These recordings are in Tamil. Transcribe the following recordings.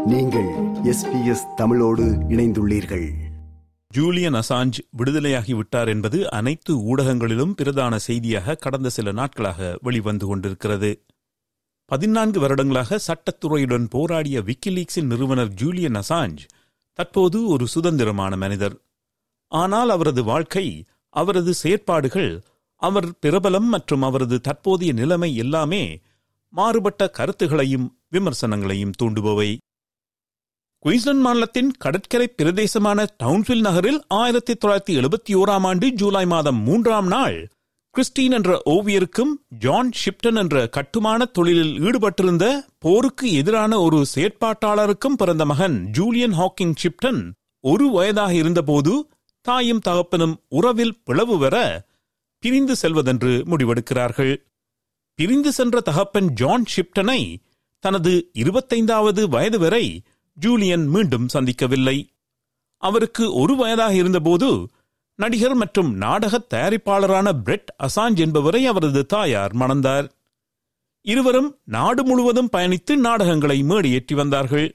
நீங்கள் எஸ்பிஎஸ் தமிழோடு இணைந்துள்ளீர்கள் ஜூலியன் அசாஞ்ச் விடுதலையாகிவிட்டார் என்பது அனைத்து ஊடகங்களிலும் பிரதான செய்தியாக கடந்த சில நாட்களாக வெளிவந்து கொண்டிருக்கிறது பதினான்கு வருடங்களாக சட்டத்துறையுடன் போராடிய விக்கிலீக்ஸின் நிறுவனர் ஜூலியன் அசாஞ்ச் தற்போது ஒரு சுதந்திரமான மனிதர் ஆனால் அவரது வாழ்க்கை அவரது செயற்பாடுகள் அவர் பிரபலம் மற்றும் அவரது தற்போதைய நிலைமை எல்லாமே மாறுபட்ட கருத்துகளையும் விமர்சனங்களையும் தூண்டுபவை குயின்ஸ்லாந்து மாநிலத்தின் கடற்கரை பிரதேசமான டவுன்வில் நகரில் ஆயிரத்தி தொள்ளாயிரத்தி எழுபத்தி ஓராம் ஆண்டு ஜூலை மாதம் மூன்றாம் நாள் கிறிஸ்டின் என்ற ஓவியருக்கும் ஜான் ஷிப்டன் என்ற கட்டுமான தொழிலில் ஈடுபட்டிருந்த போருக்கு எதிரான ஒரு செயற்பாட்டாளருக்கும் பிறந்த மகன் ஜூலியன் ஹாக்கிங் ஷிப்டன் ஒரு வயதாக இருந்தபோது தாயும் தகப்பனும் உறவில் பிளவு வர பிரிந்து செல்வதென்று முடிவெடுக்கிறார்கள் பிரிந்து சென்ற தகப்பன் ஜான் ஷிப்டனை தனது இருபத்தைந்தாவது வயது வரை ஜூலியன் மீண்டும் சந்திக்கவில்லை அவருக்கு ஒரு வயதாக இருந்தபோது நடிகர் மற்றும் நாடக தயாரிப்பாளரான பிரெட் அசாஞ்ச் என்பவரை அவரது தாயார் மணந்தார் இருவரும் நாடு முழுவதும் பயணித்து நாடகங்களை மேடியேற்றி வந்தார்கள்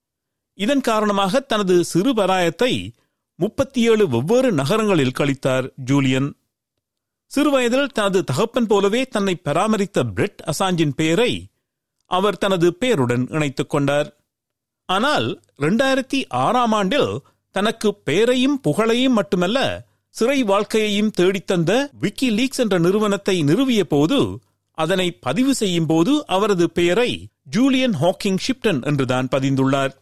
இதன் காரணமாக தனது சிறு பராயத்தை முப்பத்தி ஏழு வெவ்வேறு நகரங்களில் கழித்தார் ஜூலியன் சிறுவயதில் தனது தகப்பன் போலவே தன்னை பராமரித்த பிரெட் அசாஞ்சின் பெயரை அவர் தனது பெயருடன் இணைத்துக் கொண்டார் ஆனால் இரண்டாயிரத்தி ஆறாம் ஆண்டில் தனக்கு பெயரையும் புகழையும் மட்டுமல்ல சிறை வாழ்க்கையையும் தேடித்தந்த விக்கி லீக்ஸ் என்ற நிறுவனத்தை நிறுவிய போது அதனை பதிவு செய்யும் போது அவரது பெயரை ஜூலியன் ஹாக்கிங் ஷிப்டன் என்றுதான் பதிந்துள்ளார்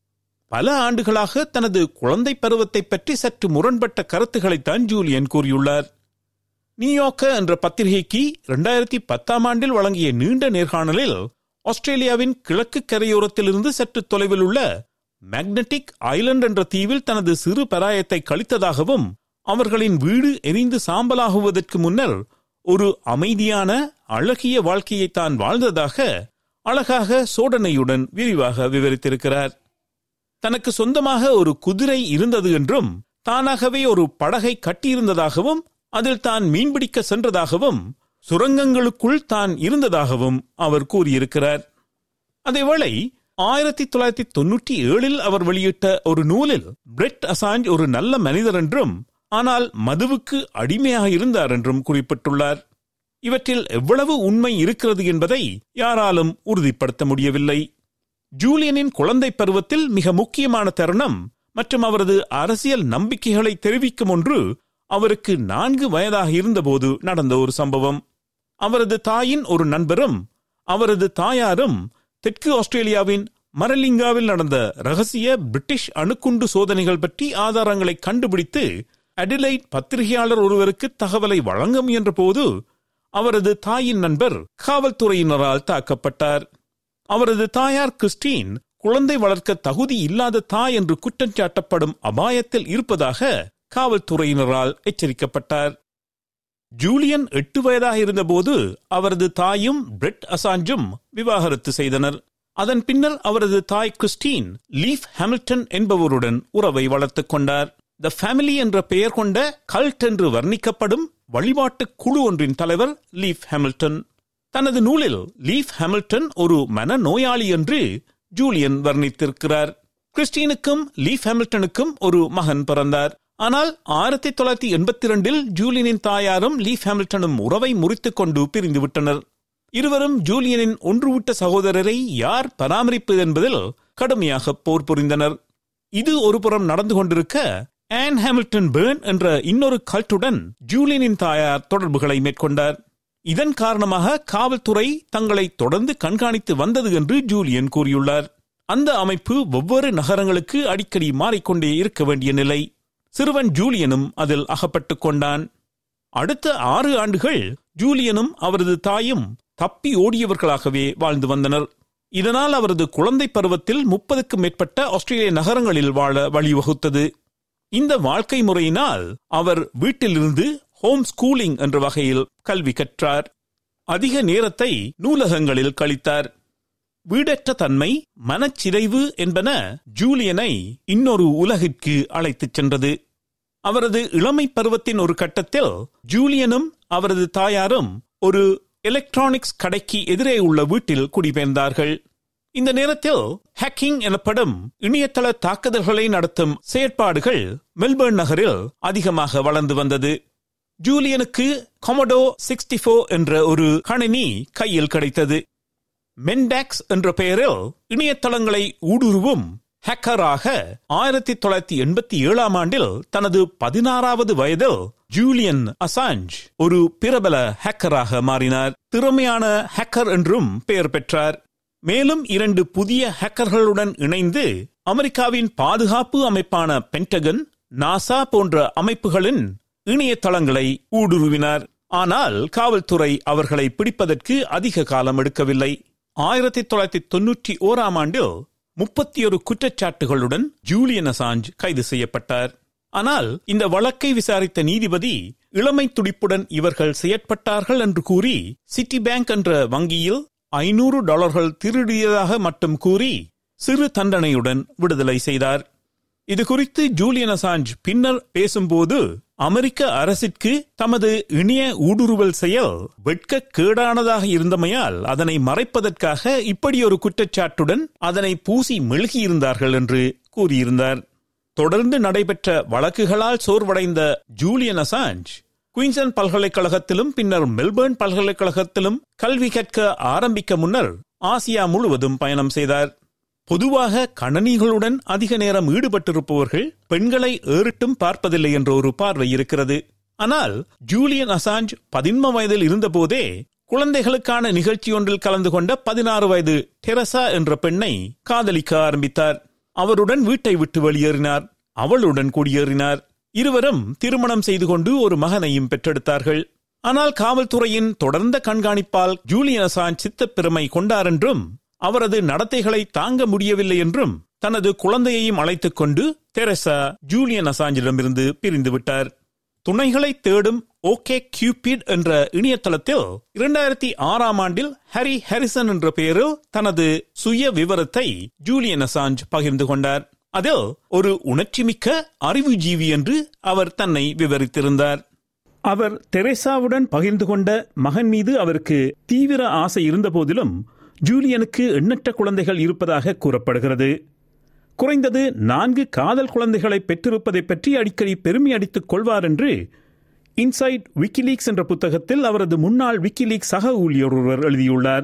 பல ஆண்டுகளாக தனது குழந்தை பருவத்தை பற்றி சற்று முரண்பட்ட கருத்துக்களைத்தான் ஜூலியன் கூறியுள்ளார் நியூயார்க்க என்ற பத்திரிகைக்கு இரண்டாயிரத்தி பத்தாம் ஆண்டில் வழங்கிய நீண்ட நேர்காணலில் ஆஸ்திரேலியாவின் கிழக்கு கரையோரத்திலிருந்து சற்று தொலைவில் உள்ள மேக்னெட்டிக் ஐலண்ட் என்ற தீவில் தனது சிறு பராயத்தை கழித்ததாகவும் அவர்களின் வீடு எரிந்து சாம்பலாகுவதற்கு முன்னர் ஒரு அமைதியான அழகிய வாழ்க்கையை தான் வாழ்ந்ததாக அழகாக சோடனையுடன் விரிவாக விவரித்திருக்கிறார் தனக்கு சொந்தமாக ஒரு குதிரை இருந்தது என்றும் தானாகவே ஒரு படகை கட்டியிருந்ததாகவும் அதில் தான் மீன்பிடிக்க சென்றதாகவும் சுரங்கங்களுக்குள் தான் இருந்ததாகவும் அவர் கூறியிருக்கிறார் அதேவேளை ஆயிரத்தி தொள்ளாயிரத்தி தொன்னூற்றி ஏழில் அவர் வெளியிட்ட ஒரு நூலில் பிரெட் அசாஞ்ச் ஒரு நல்ல மனிதர் என்றும் ஆனால் மதுவுக்கு அடிமையாக இருந்தார் என்றும் குறிப்பிட்டுள்ளார் இவற்றில் எவ்வளவு உண்மை இருக்கிறது என்பதை யாராலும் உறுதிப்படுத்த முடியவில்லை ஜூலியனின் குழந்தை பருவத்தில் மிக முக்கியமான தருணம் மற்றும் அவரது அரசியல் நம்பிக்கைகளை தெரிவிக்கும் ஒன்று அவருக்கு நான்கு வயதாக இருந்தபோது நடந்த ஒரு சம்பவம் அவரது தாயின் ஒரு நண்பரும் அவரது தாயாரும் தெற்கு ஆஸ்திரேலியாவின் மரலிங்காவில் நடந்த ரகசிய பிரிட்டிஷ் அணுக்குண்டு சோதனைகள் பற்றி ஆதாரங்களை கண்டுபிடித்து அடிலைட் பத்திரிகையாளர் ஒருவருக்கு தகவலை வழங்க முயன்ற போது அவரது தாயின் நண்பர் காவல்துறையினரால் தாக்கப்பட்டார் அவரது தாயார் கிறிஸ்டின் குழந்தை வளர்க்க தகுதி இல்லாத தாய் என்று குற்றம் சாட்டப்படும் அபாயத்தில் இருப்பதாக காவல்துறையினரால் எச்சரிக்கப்பட்டார் ஜூலியன் எட்டு வயதாக இருந்தபோது அவரது தாயும் பிரெட் அசாஞ்சும் விவாகரத்து செய்தனர் அதன் பின்னர் அவரது தாய் கிறிஸ்டின் லீஃப் ஹாமில்டன் என்பவருடன் உறவை வளர்த்துக் கொண்டார் த ஃபேமிலி என்ற பெயர் கொண்ட கல்ட் என்று வர்ணிக்கப்படும் வழிபாட்டு குழு ஒன்றின் தலைவர் லீஃப் ஹாமில்டன் தனது நூலில் லீஃப் ஹாமில்டன் ஒரு மனநோயாளி என்று ஜூலியன் வர்ணித்திருக்கிறார் கிறிஸ்டினுக்கும் லீஃப் ஹாமில்டனுக்கும் ஒரு மகன் பிறந்தார் ஆனால் ஆயிரத்தி தொள்ளாயிரத்தி எண்பத்தி இரண்டில் ஜூலியனின் தாயாரும் லீஃப் ஹாமில்டனும் உறவை முறித்துக் கொண்டு பிரிந்துவிட்டனர் இருவரும் ஜூலியனின் ஒன்றுவிட்ட சகோதரரை யார் பராமரிப்பது என்பதில் கடுமையாக போர் புரிந்தனர் இது ஒருபுறம் நடந்து கொண்டிருக்க ஆன் ஹாமில்டன் பேர்ன் என்ற இன்னொரு கல்ட்டுடன் ஜூலியனின் தாயார் தொடர்புகளை மேற்கொண்டார் இதன் காரணமாக காவல்துறை தங்களை தொடர்ந்து கண்காணித்து வந்தது என்று ஜூலியன் கூறியுள்ளார் அந்த அமைப்பு வெவ்வேறு நகரங்களுக்கு அடிக்கடி மாறிக்கொண்டே இருக்க வேண்டிய நிலை சிறுவன் ஜூலியனும் அதில் அகப்பட்டுக் கொண்டான் அடுத்த ஆறு ஆண்டுகள் ஜூலியனும் அவரது தாயும் தப்பி ஓடியவர்களாகவே வாழ்ந்து வந்தனர் இதனால் அவரது குழந்தை பருவத்தில் முப்பதுக்கும் மேற்பட்ட ஆஸ்திரேலிய நகரங்களில் வாழ வழிவகுத்தது இந்த வாழ்க்கை முறையினால் அவர் வீட்டிலிருந்து ஹோம் ஸ்கூலிங் என்ற வகையில் கல்வி கற்றார் அதிக நேரத்தை நூலகங்களில் கழித்தார் வீடற்ற தன்மை மனச்சிதைவு என்பன ஜூலியனை இன்னொரு உலகிற்கு அழைத்துச் சென்றது அவரது இளமை பருவத்தின் ஒரு கட்டத்தில் ஜூலியனும் அவரது தாயாரும் ஒரு எலக்ட்ரானிக்ஸ் கடைக்கு எதிரே உள்ள வீட்டில் குடிபெயர்ந்தார்கள் இந்த நேரத்தில் ஹேக்கிங் எனப்படும் இணையதள தாக்குதல்களை நடத்தும் செயற்பாடுகள் மெல்பர்ன் நகரில் அதிகமாக வளர்ந்து வந்தது ஜூலியனுக்கு கொமடோ சிக்ஸ்டி என்ற ஒரு கணினி கையில் கிடைத்தது மென்டாக்ஸ் என்ற பெயரில் இணையதளங்களை ஊடுருவும் ஹேக்கராக ஆயிரத்தி தொள்ளாயிரத்தி எண்பத்தி ஏழாம் ஆண்டில் தனது பதினாறாவது வயதில் ஜூலியன் அசாஞ்ச் ஒரு பிரபல ஹேக்கராக மாறினார் திறமையான ஹேக்கர் என்றும் பெயர் பெற்றார் மேலும் இரண்டு புதிய ஹேக்கர்களுடன் இணைந்து அமெரிக்காவின் பாதுகாப்பு அமைப்பான பென்டகன் நாசா போன்ற அமைப்புகளின் இணையதளங்களை ஊடுருவினார் ஆனால் காவல்துறை அவர்களை பிடிப்பதற்கு அதிக காலம் எடுக்கவில்லை ஆயிரத்தி தொள்ளாயிரத்தி தொன்னூற்றி ஓராம் ஆண்டில் முப்பத்தி ஒரு குற்றச்சாட்டுகளுடன் ஜூலியன் அசாஞ்ச் கைது செய்யப்பட்டார் ஆனால் இந்த வழக்கை விசாரித்த நீதிபதி இளமை துடிப்புடன் இவர்கள் செயற்பட்டார்கள் என்று கூறி சிட்டி பேங்க் என்ற வங்கியில் ஐநூறு டாலர்கள் திருடியதாக மட்டும் கூறி சிறு தண்டனையுடன் விடுதலை செய்தார் இது குறித்து ஜூலியன் அசாஞ்ச் பின்னர் பேசும்போது அமெரிக்க அரசிற்கு தமது இணைய ஊடுருவல் செயல் வெட்க கேடானதாக இருந்தமையால் அதனை மறைப்பதற்காக இப்படி ஒரு குற்றச்சாட்டுடன் அதனை பூசி மெழுகியிருந்தார்கள் என்று கூறியிருந்தார் தொடர்ந்து நடைபெற்ற வழக்குகளால் சோர்வடைந்த ஜூலியன் அசாஞ்ச் குயின்சன் பல்கலைக்கழகத்திலும் பின்னர் மெல்பர்ன் பல்கலைக்கழகத்திலும் கல்வி கற்க ஆரம்பிக்க முன்னர் ஆசியா முழுவதும் பயணம் செய்தார் பொதுவாக கணனிகளுடன் அதிக நேரம் ஈடுபட்டிருப்பவர்கள் பெண்களை ஏறிட்டும் பார்ப்பதில்லை என்ற ஒரு பார்வை இருக்கிறது ஆனால் ஜூலியன் அசாஞ்ச் பதின்ம வயதில் இருந்தபோதே குழந்தைகளுக்கான நிகழ்ச்சி ஒன்றில் கலந்து கொண்ட பதினாறு வயது டெரசா என்ற பெண்ணை காதலிக்க ஆரம்பித்தார் அவருடன் வீட்டை விட்டு வெளியேறினார் அவளுடன் குடியேறினார் இருவரும் திருமணம் செய்து கொண்டு ஒரு மகனையும் பெற்றெடுத்தார்கள் ஆனால் காவல்துறையின் தொடர்ந்த கண்காணிப்பால் ஜூலியன் அசாஞ்ச் சித்தப்பெருமை கொண்டார் என்றும் அவரது நடத்தைகளை தாங்க முடியவில்லை என்றும் தனது குழந்தையையும் அழைத்துக் கொண்டு தெரசா ஜூலியன் அசாஞ்சிடமிருந்து பிரிந்து விட்டார் துணைகளை தேடும் ஓகே கியூபிட் என்ற இணையதளத்தில் இரண்டாயிரத்தி ஆறாம் ஆண்டில் ஹரி ஹாரிசன் என்ற பெயரில் தனது சுய விவரத்தை ஜூலியன் அசாஞ்ச் பகிர்ந்து கொண்டார் அதில் ஒரு உணர்ச்சிமிக்க அறிவுஜீவி என்று அவர் தன்னை விவரித்திருந்தார் அவர் தெரேசாவுடன் பகிர்ந்து கொண்ட மகன் மீது அவருக்கு தீவிர ஆசை இருந்த போதிலும் ஜூலியனுக்கு எண்ணற்ற குழந்தைகள் இருப்பதாக கூறப்படுகிறது குறைந்தது நான்கு காதல் குழந்தைகளை பெற்றிருப்பதை பற்றி அடிக்கடி பெருமை அடித்துக் கொள்வார் என்று இன்சைட் விக்கிலீக்ஸ் என்ற புத்தகத்தில் அவரது முன்னாள் விக்கிலீக்ஸ் சக ஊழியர் ஒருவர் எழுதியுள்ளார்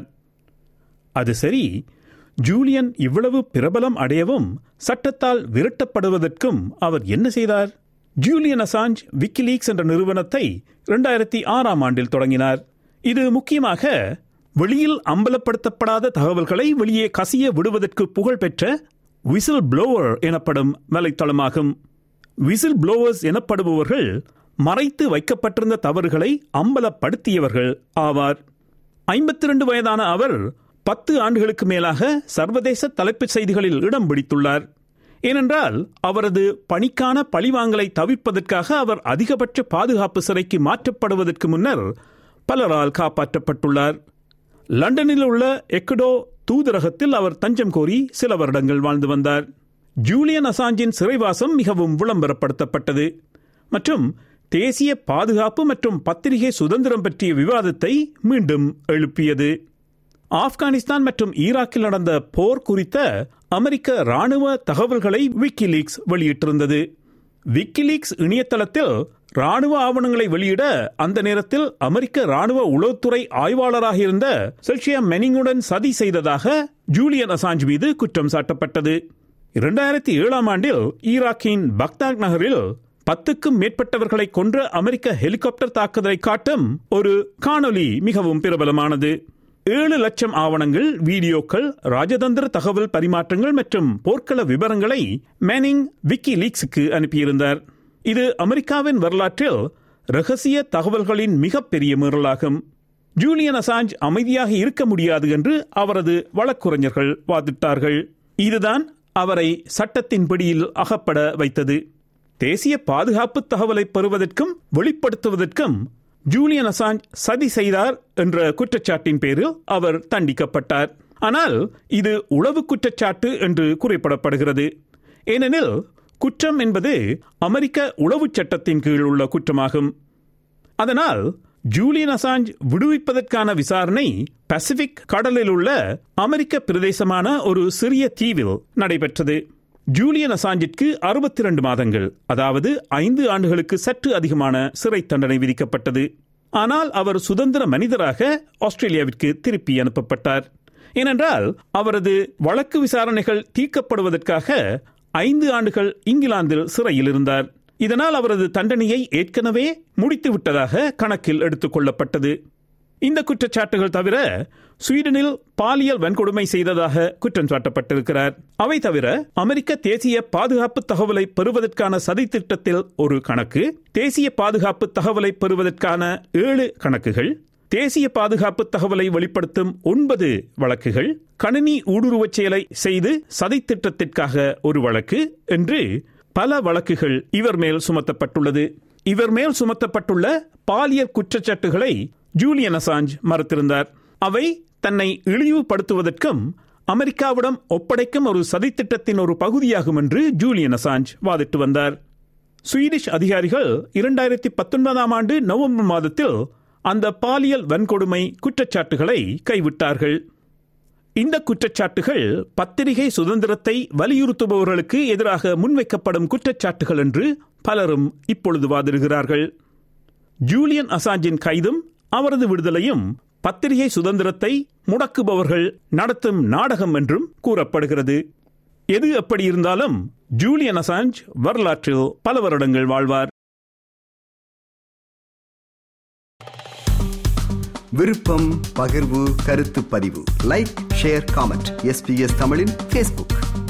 அது சரி ஜூலியன் இவ்வளவு பிரபலம் அடையவும் சட்டத்தால் விரட்டப்படுவதற்கும் அவர் என்ன செய்தார் ஜூலியன் அசாஞ்ச் விக்கிலீக்ஸ் என்ற நிறுவனத்தை இரண்டாயிரத்தி ஆறாம் ஆண்டில் தொடங்கினார் இது முக்கியமாக வெளியில் அம்பலப்படுத்தப்படாத தகவல்களை வெளியே கசிய விடுவதற்கு புகழ்பெற்ற விசில் ப்ளோவர் எனப்படும் வலைத்தளமாகும் விசில் ப்ளோவர்ஸ் எனப்படுபவர்கள் மறைத்து வைக்கப்பட்டிருந்த தவறுகளை அம்பலப்படுத்தியவர்கள் ஆவார் ஐம்பத்தி ரெண்டு வயதான அவர் பத்து ஆண்டுகளுக்கு மேலாக சர்வதேச தலைப்புச் செய்திகளில் இடம் பிடித்துள்ளார் ஏனென்றால் அவரது பணிக்கான பழிவாங்கலை தவிர்ப்பதற்காக அவர் அதிகபட்ச பாதுகாப்பு சிறைக்கு மாற்றப்படுவதற்கு முன்னர் பலரால் காப்பாற்றப்பட்டுள்ளார் லண்டனில் உள்ள எக்கடோ தூதரகத்தில் அவர் தஞ்சம் கோரி சில வருடங்கள் வாழ்ந்து வந்தார் ஜூலியன் அசாஞ்சின் சிறைவாசம் மிகவும் விளம்பரப்படுத்தப்பட்டது மற்றும் தேசிய பாதுகாப்பு மற்றும் பத்திரிகை சுதந்திரம் பற்றிய விவாதத்தை மீண்டும் எழுப்பியது ஆப்கானிஸ்தான் மற்றும் ஈராக்கில் நடந்த போர் குறித்த அமெரிக்க ராணுவ தகவல்களை விக்கிலீக்ஸ் வெளியிட்டிருந்தது விக்கிலீக்ஸ் இணையதளத்தில் ராணுவ ஆவணங்களை வெளியிட அந்த நேரத்தில் அமெரிக்க ராணுவ உளவுத்துறை ஆய்வாளராக இருந்த செல்சியா மெனிங்குடன் சதி செய்ததாக ஜூலியன் அசாஞ்ச் மீது குற்றம் சாட்டப்பட்டது இரண்டாயிரத்தி ஏழாம் ஆண்டில் ஈராக்கின் பக்தாக் நகரில் பத்துக்கும் மேற்பட்டவர்களை கொன்ற அமெரிக்க ஹெலிகாப்டர் தாக்குதலை காட்டும் ஒரு காணொலி மிகவும் பிரபலமானது ஏழு லட்சம் ஆவணங்கள் வீடியோக்கள் ராஜதந்திர தகவல் பரிமாற்றங்கள் மற்றும் போர்க்கள விவரங்களை மேனிங் விக்கி லீக்ஸுக்கு அனுப்பியிருந்தார் இது அமெரிக்காவின் வரலாற்றில் ரகசிய தகவல்களின் மிகப்பெரிய மீறலாகும் ஜூலியன் அசாஞ்ச் அமைதியாக இருக்க முடியாது என்று அவரது வழக்குரைஞர்கள் வாதிட்டார்கள் இதுதான் அவரை சட்டத்தின் பிடியில் அகப்பட வைத்தது தேசிய பாதுகாப்பு தகவலை பெறுவதற்கும் வெளிப்படுத்துவதற்கும் ஜூலியன் அசாஞ்ச் சதி செய்தார் என்ற குற்றச்சாட்டின் பேரில் அவர் தண்டிக்கப்பட்டார் ஆனால் இது உளவு குற்றச்சாட்டு என்று குறிப்பிடப்படுகிறது ஏனெனில் குற்றம் என்பது அமெரிக்க உளவு சட்டத்தின் கீழ் உள்ள குற்றமாகும் அதனால் ஜூலியன் அசாஞ்ச் விடுவிப்பதற்கான விசாரணை பசிபிக் கடலில் உள்ள அமெரிக்க பிரதேசமான ஒரு சிறிய தீவில் நடைபெற்றது ஜூலியன் அசாஞ்சிற்கு அறுபத்தி இரண்டு மாதங்கள் அதாவது ஐந்து ஆண்டுகளுக்கு சற்று அதிகமான சிறை தண்டனை விதிக்கப்பட்டது ஆனால் அவர் சுதந்திர மனிதராக ஆஸ்திரேலியாவிற்கு திருப்பி அனுப்பப்பட்டார் ஏனென்றால் அவரது வழக்கு விசாரணைகள் தீர்க்கப்படுவதற்காக ஐந்து ஆண்டுகள் இங்கிலாந்தில் சிறையில் இருந்தார் இதனால் அவரது தண்டனையை ஏற்கனவே முடித்து விட்டதாக கணக்கில் எடுத்துக் கொள்ளப்பட்டது இந்த குற்றச்சாட்டுகள் தவிர ஸ்வீடனில் பாலியல் வன்கொடுமை செய்ததாக குற்றம் சாட்டப்பட்டிருக்கிறார் அவை தவிர அமெரிக்க தேசிய பாதுகாப்பு தகவலை பெறுவதற்கான சதி திட்டத்தில் ஒரு கணக்கு தேசிய பாதுகாப்பு தகவலை பெறுவதற்கான ஏழு கணக்குகள் தேசிய பாதுகாப்பு தகவலை வெளிப்படுத்தும் ஒன்பது வழக்குகள் கணினி ஊடுருவச் செயலை செய்து சதி திட்டத்திற்காக ஒரு வழக்கு என்று பல வழக்குகள் இவர் மேல் சுமத்தப்பட்டுள்ளது இவர் மேல் சுமத்தப்பட்டுள்ள பாலியல் குற்றச்சாட்டுகளை ஜூலியன் அசாஞ்ச் மறுத்திருந்தார் அவை தன்னை இழிவுபடுத்துவதற்கும் அமெரிக்காவிடம் ஒப்படைக்கும் ஒரு சதித்திட்டத்தின் ஒரு பகுதியாகும் என்று ஜூலியன் அசாஞ்ச் வாதிட்டு வந்தார் ஸ்வீடிஷ் அதிகாரிகள் இரண்டாயிரத்தி பத்தொன்பதாம் ஆண்டு நவம்பர் மாதத்தில் அந்த பாலியல் வன்கொடுமை குற்றச்சாட்டுகளை கைவிட்டார்கள் இந்த குற்றச்சாட்டுகள் பத்திரிகை சுதந்திரத்தை வலியுறுத்துபவர்களுக்கு எதிராக முன்வைக்கப்படும் குற்றச்சாட்டுகள் என்று பலரும் இப்பொழுது வாதிடுகிறார்கள் ஜூலியன் அசாஞ்சின் கைதும் அவரது விடுதலையும் பத்திரிகை சுதந்திரத்தை முடக்குபவர்கள் நடத்தும் நாடகம் என்றும் கூறப்படுகிறது எது எப்படி இருந்தாலும் ஜூலியன் அசாஞ்ச் வரலாற்றில் பல வருடங்கள் வாழ்வார் விருப்பம் பகிர்வு கருத்து பதிவு லைக் ஷேர் காமெண்ட் எஸ்பிஎஸ் தமிழின் ஃபேஸ்புக்